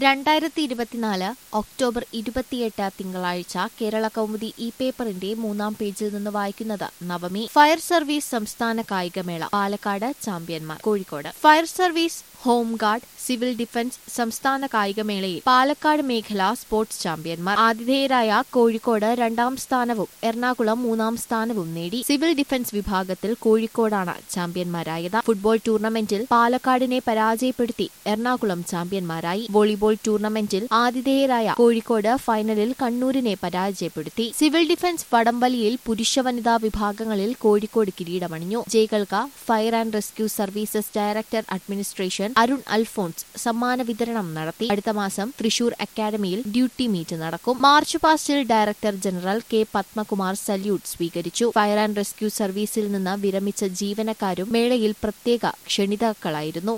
രണ്ടായിരത്തി ഇരുപത്തിനാല് ഒക്ടോബർ ഇരുപത്തിയെട്ട് തിങ്കളാഴ്ച കേരള കൗമുദി ഇ പേപ്പറിന്റെ മൂന്നാം പേജിൽ നിന്ന് വായിക്കുന്നത് നവമി ഫയർ സർവീസ് സംസ്ഥാന കായികമേള പാലക്കാട് ചാമ്പ്യന്മാർ Kozhikode fire service home guard civil defence സംസ്ഥാന കായികമേളയിൽ പാലക്കാട് മേഖല സ്പോർട്സ് ചാമ്പ്യന്മാർ ആതിഥേയരായ കോഴിക്കോട് രണ്ടാം സ്ഥാനവും എറണാകുളം മൂന്നാം സ്ഥാനവും നേടി സിവിൽ ഡിഫൻസ് വിഭാഗത്തിൽ കോഴിക്കോടാണ് ചാമ്പ്യന്മാരായത് ഫുട്ബോൾ ടൂർണമെന്റിൽ പാലക്കാടിനെ പരാജയപ്പെടുത്തി എറണാകുളം ചാമ്പ്യന്മാരായി വോളിബോൾ ടൂർണമെന്റിൽ ആതിഥേയരായ കോഴിക്കോട് ഫൈനലിൽ കണ്ണൂരിനെ പരാജയപ്പെടുത്തി സിവിൽ ഡിഫൻസ് വടംവലിയിൽ പുരുഷ വനിതാ വിഭാഗങ്ങളിൽ കോഴിക്കോട് കിരീടമണിഞ്ഞു ജയികൾക്ക് fire and rescue services director administration Arun Alphonse സമ്മാന വിതരണം നടത്തി അടുത്ത മാസം തൃശൂർ അക്കാദമിയിൽ ഡ്യൂട്ടി മീറ്റ് നടക്കും മാർച്ച് പാസ്റ്റിൽ director general K Padmakumar salute സ്വീകരിച്ചു ഫയർ ആൻഡ് റെസ്ക്യൂ സർവീസിൽ നിന്ന് വിരമിച്ച ജീവനക്കാരും മേളയിൽ പ്രത്യേക ക്ഷണിതാക്കളായിരുന്നു